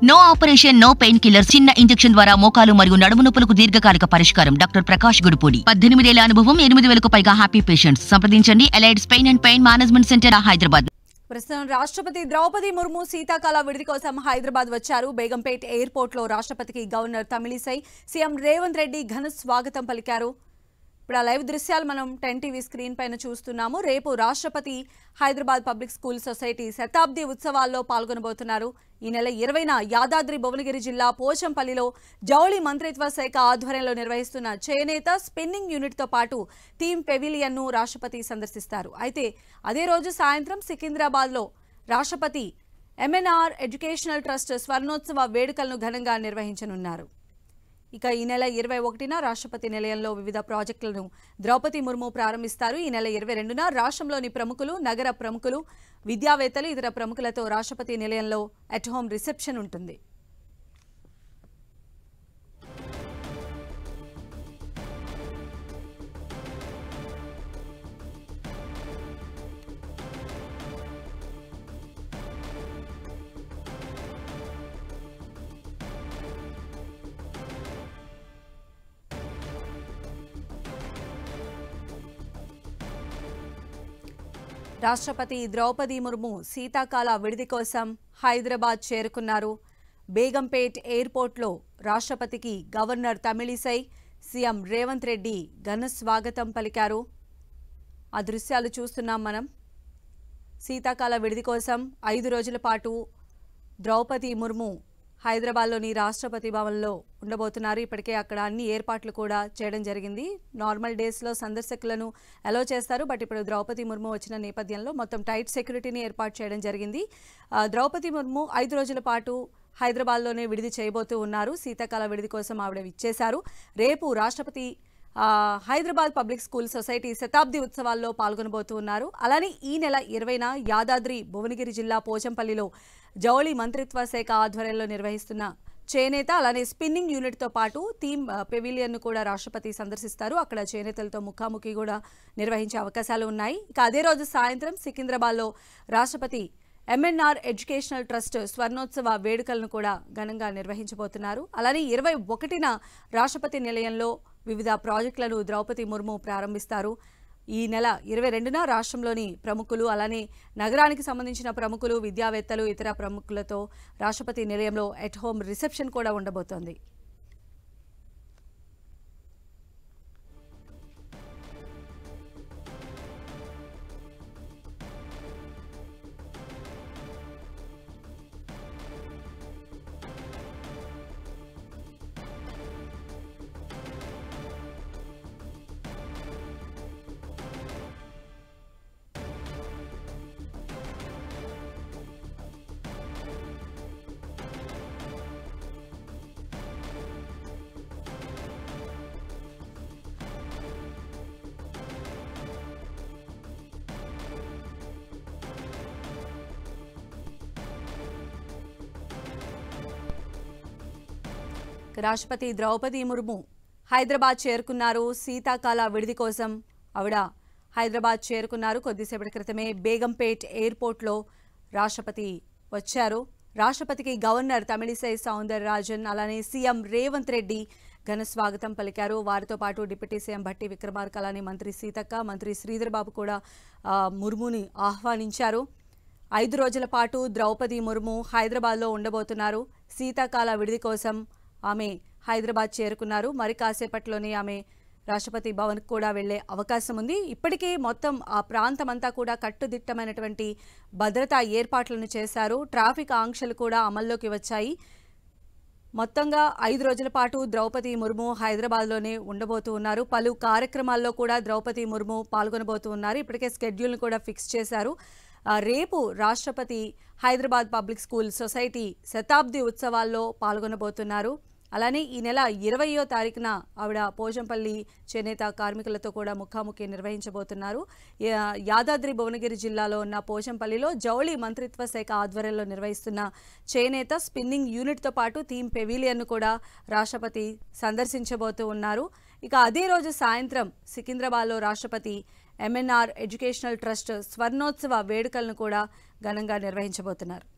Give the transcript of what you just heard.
no operation no pain killer చిన్న injection ద్వారా మోకాలు మరియు నడుము నొప్పులకు దీర్ఘకాలిక పరిష్కారం డాక్టర్ ప్రకాష్ గుడిపూడి పద్దెనిమిదేళ్ల అనుభవం ఎనిమిది వేలకు పైగా హ్యాపీ పేషెంట్స్ సంప్రదించండి Allieds pain and pain management centre Hyderabad ప్రస్తుతం రాష్ట్రపతి ద్రౌపది ముర్ము శీతాకాల విడిది కోసం హైదరాబాద్ వచ్చారు బేగంపేట్ ఎయిర్పోర్ట్ లో రాష్ట్రపతికి గవర్నర్ తమిళిసై సీఎం రేవంత్ రెడ్డి ఘన స్వాగతం పలికారు ఇప్పుడు ఆ లైవ్ దృశ్యాలు మనం టెన్ టీవీ స్క్రీన్ పైన చూస్తున్నాము రేపు రాష్ట్రపతి హైదరాబాద్ పబ్లిక్ స్కూల్ సొసైటీ శతాబ్ది ఉత్సవాల్లో పాల్గొనబోతున్నారు ఈ నెల ఇరవైన యాదాద్రి భువనగిరి జిల్లా పోచంపల్లిలో జౌళి మంత్రిత్వ శాఖ ఆధ్వర్యంలో నిర్వహిస్తున్న చేనేత స్పిన్నింగ్ యూనిట్తో పాటు థీమ్ పెవిలియన్ను రాష్ట్రపతి సందర్శిస్తారు అయితే అదే రోజు సాయంత్రం సికింద్రాబాద్లో రాష్ట్రపతి ఎంఎన్ఆర్ ఎడ్యుకేషనల్ ట్రస్ట్ స్వర్ణోత్సవ వేడుకలను ఘనంగా నిర్వహించనున్నారు ఇక ఈ నెల ఇరవై ఒకటిన రాష్ట్రపతి నిలయంలో వివిధ ప్రాజెక్టులను ద్రౌపది ముర్ము ప్రారంభిస్తారు ఈ నెల ఇరవై రెండున రాష్ట్రంలోని ప్రముఖులు నగర ప్రముఖులు విద్యావేత్తలు ఇతర ప్రముఖులతో రాష్ట్రపతి నిలయంలో అట్ హోమ్ రిసెప్షన్ ఉంటుంది రాష్ట్రపతి ద్రౌపది ముర్ము శీతాకాల విడిది కోసం హైదరాబాద్ చేరుకున్నారు బేగంపేట్ ఎయిర్పోర్ట్లో రాష్ట్రపతికి గవర్నర్ తమిళిసై సీఎం రేవంత్ రెడ్డి ఘన స్వాగతం పలికారు ఆ దృశ్యాలు చూస్తున్నాం మనం శీతాకాల విడిది కోసం ఐదు రోజుల పాటు ద్రౌపది ముర్ము హైదరాబాద్లోని రాష్ట్రపతి భవన్లో ఉండబోతున్నారు ఇప్పటికే అక్కడ అన్ని ఏర్పాట్లు కూడా చేయడం జరిగింది నార్మల్ డేస్లో సందర్శకులను అలో చేస్తారు బట్ ఇప్పుడు ద్రౌపది ముర్ము వచ్చిన నేపథ్యంలో మొత్తం టైట్ సెక్యూరిటీని ఏర్పాటు చేయడం జరిగింది ఆ, ద్రౌపది ముర్ము ఐదు రోజుల పాటు హైదరాబాద్లోనే విడిది చేయబోతూ ఉన్నారు శీతాకాల విడిది కోసం ఆవిడ ఇచ్చేశారు రేపు రాష్ట్రపతి ఆ, హైదరాబాద్ పబ్లిక్ స్కూల్ సొసైటీ శతాబ్ది ఉత్సవాల్లో పాల్గొనబోతూ ఉన్నారు అలానే ఈ నెల ఇరవైన యాదాద్రి భువనగిరి జిల్లా పోచంపల్లిలో జౌళి మంత్రిత్వ శాఖ ఆధ్వర్యంలో నిర్వహిస్తున్న చేనేత అలానే స్పిన్నింగ్ యూనిట్తో పాటు థీమ్ ఆ, పెవిలియన్ను కూడా రాష్ట్రపతి సందర్శిస్తారు అక్కడ చేనేతలతో ముఖాముఖి కూడా నిర్వహించే అవకాశాలు ఉన్నాయి ఇక అదే రోజు సాయంత్రం సికింద్రాబాద్లో రాష్ట్రపతి ఎంఎన్ఆర్ ఎడ్యుకేషనల్ ట్రస్ట్ స్వర్ణోత్సవ వేడుకలను కూడా ఘనంగా నిర్వహించబోతున్నారు అలానే ఇరవై ఒకటిన రాష్ట్రపతి నిలయంలో వివిధ ప్రాజెక్టులను ద్రౌపది ముర్ము ప్రారంభిస్తారు ఈ నెల ఇరవై రెండున రాష్ట్రంలోని ప్రముఖులు అలానే నగరానికి సంబంధించిన ప్రముఖులు విద్యావేత్తలు ఇతర ప్రముఖులతో రాష్ట్రపతి నిలయంలో ఎట్ హోమ్ రిసెప్షన్ కూడా ఉండబోతోంది రాష్ట్రపతి ద్రౌపది ముర్ము హైదరాబాద్ చేరుకున్నారు శీతాకాల విడిది కోసం ఆవిడ హైదరాబాద్ చేరుకున్నారు కొద్దిసేపటి క్రితమే బేగంపేట్ ఎయిర్పోర్ట్లో రాష్ట్రపతి వచ్చారు రాష్ట్రపతికి గవర్నర్ తమిళిసై సౌందరరాజన్ అలానే సీఎం రేవంత్ రెడ్డి ఘన స్వాగతం పలికారు వారితో పాటు డిప్యూటీ సీఎం భట్టి విక్రమార్క అలానే మంత్రి సీతక్క మంత్రి శ్రీధర్ బాబు కూడా ఆ, ముర్ముని ఆహ్వానించారు ఐదు రోజుల పాటు ద్రౌపది ముర్ము హైదరాబాద్లో ఉండబోతున్నారు శీతాకాల విడిది కోసం ఆమె హైదరాబాద్ చేరుకున్నారు మరి కాసేపట్లోనే ఆమె రాష్ట్రపతి భవన్కి కూడా వెళ్లే అవకాశం ఉంది ఇప్పటికే మొత్తం ఆ ప్రాంతం అంతా కూడా కట్టుదిట్టమైనటువంటి భద్రతా ఏర్పాట్లను చేశారు ట్రాఫిక్ ఆంక్షలు కూడా అమల్లోకి వచ్చాయి మొత్తంగా ఐదు రోజుల పాటు ద్రౌపది ముర్ము హైదరాబాద్లోనే ఉండబోతూ ఉన్నారు పలు కార్యక్రమాల్లో కూడా ద్రౌపది ముర్ము పాల్గొనబోతూ ఉన్నారు ఇప్పటికే స్కెడ్యూల్ని కూడా ఫిక్స్ చేశారు ఆ, రేపు రాష్ట్రపతి హైదరాబాద్ పబ్లిక్ స్కూల్ సొసైటీ శతాబ్ది ఉత్సవాల్లో పాల్గొనబోతున్నారు అలానే ఈ నెల ఇరవయో తారీఖున ఆవిడ పోచంపల్లి చేనేత కార్మికులతో కూడా ముఖాముఖి నిర్వహించబోతున్నారు యా- యాదాద్రి భువనగిరి జిల్లాలో ఉన్న పోచంపల్లిలో జౌళి మంత్రిత్వ శాఖ ఆధ్వర్యంలో నిర్వహిస్తున్న చేనేత స్పిన్నింగ్ యూనిట్తో పాటు థీమ్ పెవిలియన్ను కూడా రాష్ట్రపతి సందర్శించబోతూ ఉన్నారు ఇక అదే రోజు సాయంత్రం సికింద్రాబాద్లో రాష్ట్రపతి ఎంఎన్ఆర్ ఎడ్యుకేషనల్ ట్రస్ట్ స్వర్ణోత్సవ వేడుకలను కూడా ఘనంగా నిర్వహించబోతున్నారు